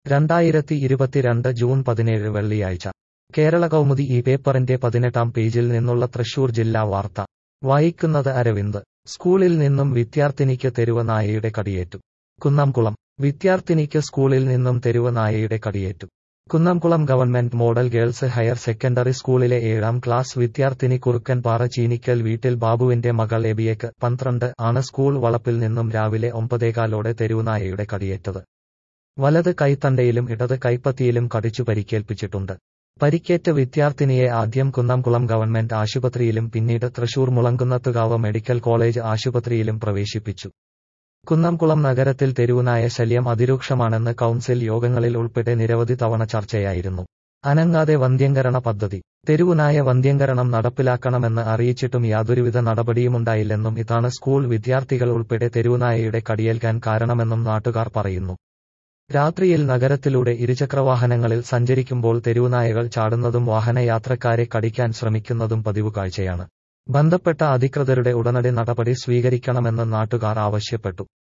രണ്ടായിരത്തി ഇരുപത്തിരണ്ട് ജൂൺ പതിനേഴ് വെള്ളിയാഴ്ച കേരള കൗമുദി ഈ പേപ്പറിന്റെ പതിനെട്ടാം പേജിൽ നിന്നുള്ള തൃശൂർ ജില്ലാ വാർത്ത വായിക്കുന്നത് അരവിന്ദ് സ്കൂളിൽ നിന്നും വിദ്യാർത്ഥിനിക്ക് തെരുവ് നായയുടെ കടിയേറ്റു കുന്നംകുളം വിദ്യാർത്ഥിനിക്ക് സ്കൂളിൽ നിന്നും തെരുവ് നായയുടെ കടിയേറ്റു Kunnamkulam government model girls higher secondary സ്കൂളിലെ ഏഴാം ക്ലാസ് വിദ്യാർത്ഥിനി കുറുക്കൻപാറ ചീനിക്കൽ വീട്ടിൽ ബാബുവിന്റെ മകൾ എബിയക്ക് പന്ത്രണ്ട് ആണ് സ്കൂൾ വളപ്പിൽ നിന്നും രാവിലെ ഒമ്പതേകാലോടെ തെരുവുനായയുടെ കടിയേറ്റത് വലത് കൈത്തണ്ടയിലും ഇടത് കൈപ്പത്തിയിലും കടിച്ചു പരിക്കേൽപ്പിച്ചിട്ടുണ്ട് പരിക്കേറ്റ വിദ്യാർത്ഥിനിയെ ആദ്യം കുന്നംകുളം ഗവൺമെന്റ് ആശുപത്രിയിലും പിന്നീട് തൃശൂർ മുളങ്കുന്നത്തുകാവ് മെഡിക്കൽ കോളേജ് ആശുപത്രിയിലും പ്രവേശിപ്പിച്ചു കുന്നംകുളം നഗരത്തിൽ തെരുവുനായ ശല്യം അതിരൂക്ഷമാണെന്ന് കൗൺസിൽ യോഗങ്ങളിൽ ഉൾപ്പെടെ നിരവധി തവണ ചർച്ചയായിരുന്നു അനങ്ങാതെ വന്ധ്യംകരണ പദ്ധതി തെരുവുനായ വന്ധ്യംകരണം നടപ്പിലാക്കണമെന്ന് അറിയിച്ചിട്ടും യാതൊരുവിധ നടപടിയുമുണ്ടായില്ലെന്നും ഇതാണ് സ്കൂൾ വിദ്യാർത്ഥികൾ ഉൾപ്പെടെ തെരുവുനായയുടെ കടിയേൽക്കാൻ കാരണമെന്നും നാട്ടുകാർ പറയുന്നു രാത്രിയിൽ നഗരത്തിലൂടെ ഇരുചക്രവാഹനങ്ങളിൽ സഞ്ചരിക്കുമ്പോൾ തെരുവുനായകൾ ചാടുന്നതും വാഹനയാത്രക്കാരെ കടിക്കാൻ ശ്രമിക്കുന്നതും പതിവ് കാഴ്ചയാണ് ബന്ധപ്പെട്ട അധികൃതരുടെ ഉടനടി നടപടി സ്വീകരിക്കണമെന്ന് നാട്ടുകാർ ആവശ്യപ്പെട്ടു